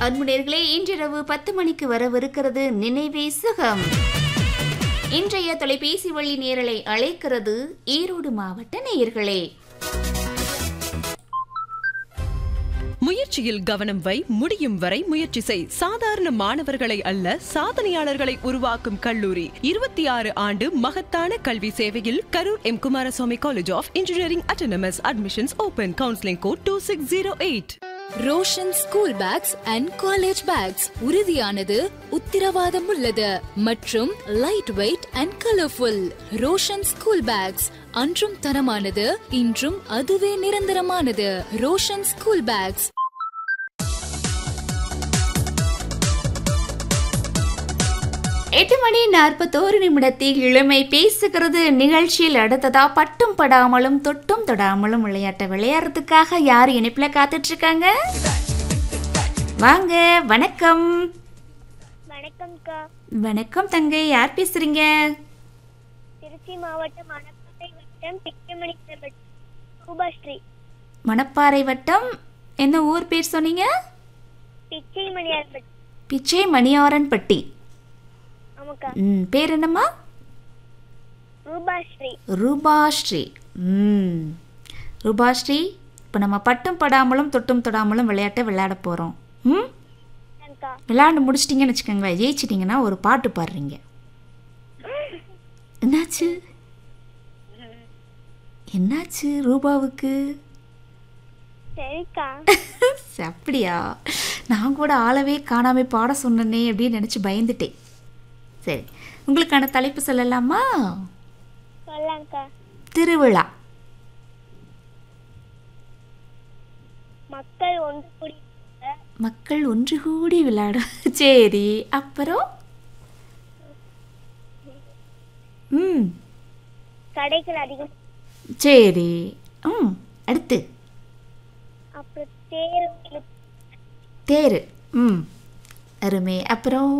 அன்புநேர்களே இன்றிரவு பத்து மணிக்கு வரவிருக்கிறது நினைவே சுகம் இன்றைய தொலைபேசி வழி நேரலை அழைக்கிறது ஈரோடு மாவட்ட நேயர்களே முயற்சியில் கவனம் வை முடியும் வரை முயற்சி செய் சாதாரண மாணவர்களை அல்ல சாதனையாளர்களை உருவாக்கும் கல்லூரி இருபத்தி ஆறு ஆண்டு மகத்தான கல்வி சேவையில் Karur M Kumaraswamy college of engineering autonomous admissions open counselling code two six zero eight Roshan school bags and college bags உறுதியானது உத்திரவாதம் உள்ளது மற்றும் light weight and colourful Roshan school bags அன்றும் தரமானது இன்றும் அதுவே நிரந்தரமானது ரோஷன் ஸ்கூல் பேக்ஸ் எட்டு மணி நாற்பத்தோரு நிமிடத்தில் இளமை பேசுகிறது நிகழ்ச்சியில் அடுத்ததா பட்டும் படாமலும் தொட்டும் தொடாமலும் விளையாட்ட விளையாடுறதுக்காக யார் இணைப்புல காத்துட்டு இருக்காங்க வாங்க வணக்கம் வணக்கம்க்கா வணக்கம் தங்கை யார் பேசுறீங்க திருச்சி மாவட்டம் மணப்பாறை வட்டம் பிச்சமணி ரூபாஸ்ரீ மணப்பாறை வட்டம் என்ன ஊர் பேர் சொன்னீங்க பிச்சை மணியார் பிச்சை மணியாரன்பட்டி ஆமாக்கா ம் பேர் என்னம்மா ரூபாஸ்ரீ ரூபாஸ்ரீ ம் ரூபாஸ்ரீ இப்போ நம்ம பட்டும் படாமலும் தொட்டும் தொடாமலும் விளையாட்டை விளையாட போகிறோம் ம் அக்கா விளையாண்டு முடிச்சிட்டிங்கன்னு வச்சுக்கோங்களேன் ஜெயிச்சிட்டிங்கன்னா ஒரு பாட்டு பாடுறீங்க என்னாச்சு என்னாச்சு ரூபாவுக்கு சரிக்கா அப்படியா நான் கூட ஆளவே காணாம பாட சொன்னனே அப்படின்னு நினச்சி பயந்துட்டேன் சரி உங்களுக்கான தலைப்பு சொல்லலாமா சொல்லாங்க்கா திருவிழா மக்கள் ஒன்று கூடி மக்கள் ஒன்று கூடி விளையாட சரி அப்புறம் ம் கடைகள் அதிகம் சரி ம் அடுத்து அப்புறம் தேர் இழுப்பு, தேர் ம் அருமை அப்புறம்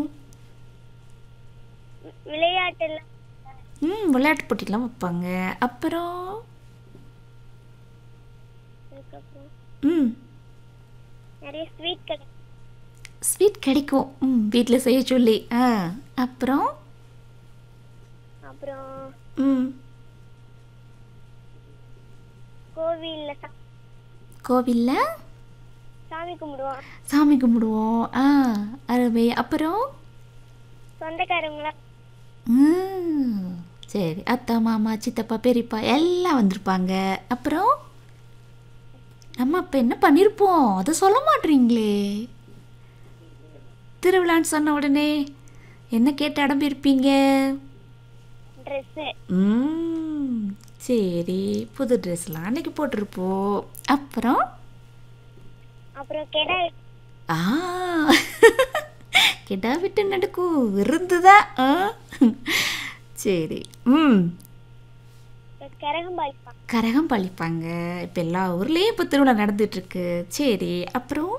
விளையாட்டெல்லாம் ம் விளையாட்டு போட்டிலாம் வைப்பாங்க அப்புறம் அதுக்கப்புறம் ம் நிறைய ஸ்வீட் கடை ஸ்வீட் கிடைக்கும் ம் வீட்டில் செய்ய சொல்லி ஆ அப்புறம் அப்புறம் ம் கோவில்ல சா- கோவிலில் சாமி கும்பிடுவோம் சாமி கும்பிடுவோம் ஆ அருமை அப்புறம் சொந்தக்காரங்களாம் ம், சரி அத்தா மாமா சித்தப்பா பெரியப்பா எல்லாம் வந்திருப்பாங்க அப்புறம் நம்ம அப்போ என்ன பண்ணியிருப்போம் அதை சொல்ல மாட்டீங்களே திருவிழான்னு சொன்ன உடனே என்ன கேட்டு அடம்பியிருப்பீங்க ட்ரெஸ்ஸு ம் சரி புது ட்ரெஸ்லாம் அன்னைக்கு போட்டிருப்போம் அப்புறம் அப்புறம் கெடா ஆ கிடா விட்டு நடக்கும் விருந்துதான் ஆ சரி ம் கரகம் பாலிப்பாங்க கரகம் பழிப்பாங்க இப்போ எல்லா ஊர்லேயும் இப்போ திருவிழா நடந்துட்டு இருக்கு சரி அப்புறம்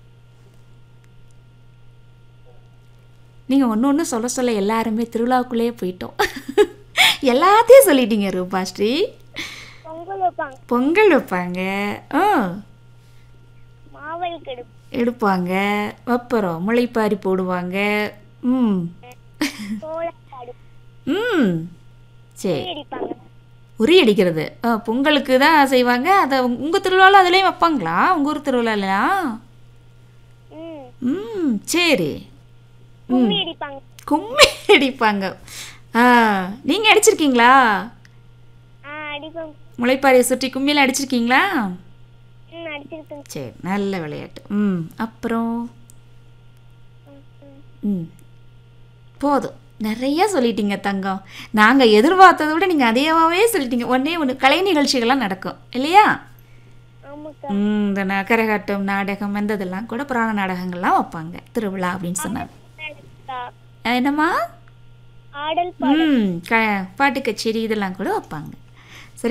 நீங்கள் ஒன்று ஒன்று சொல்ல சொல்ல எல்லாருமே திருவிழாவுக்குள்ளேயே போயிட்டோம் எல்லாத்தையும் சொல்லிட்டீங்க ரூபாஸ்ரீ பொங்கல் வைப்பாங்க பொங்கல் வைப்பாங்க ஆ மாவல் கெடுப்பு எடுப்பாங்க அப்புறம் முளைப்பாரி போடுவாங்க ம் சோளக்காடு ம் சரி அடிப்பாங்க உரி அடிக்கிறது ஆ பொங்கலுக்கு தான் செய்வாங்க அதை உங்கள் திருவிழாவில் அதுலேயும் வைப்பாங்களா உங்கள் ஊர் திருவிழாலாம் ம் ம் சரி கும்மி அடிப்பாங்க கும்மி அடிப்பாங்க ஆ நீங்கள் அடிச்சிருக்கீங்களா ஆ அடிப்போம் முளைப்பாரியை சுற்றி கும்மியில் அடிச்சிருக்கீங்களா ம் அடிச்சிருக்கேன் சரி நல்ல விளையாட்டு ம் அப்புறம் ம் போதும் நிறைய சொல்லிட்டீங்க தங்கம் நாங்கள் எதிர்பார்த்ததை விட நீங்கள் அதேவாகவே சொல்லிட்டீங்க ஒன்றே ஒன்று கலை நிகழ்ச்சிகள்லாம் நடக்கும் இல்லையா ஆமாக்கா ம், இந்த ந- கரகாட்டம் நாடகம் வந்ததெல்லாம் கூட புராண நாடகங்கள்லாம் வைப்பாங்க திருவிழா அப்படின்னு சொன்னாங்க அக்கா, என்னம்மா ஆடல் ம் க பாட்டு கச்சேரி இதெல்லாம் கூட வைப்பாங்க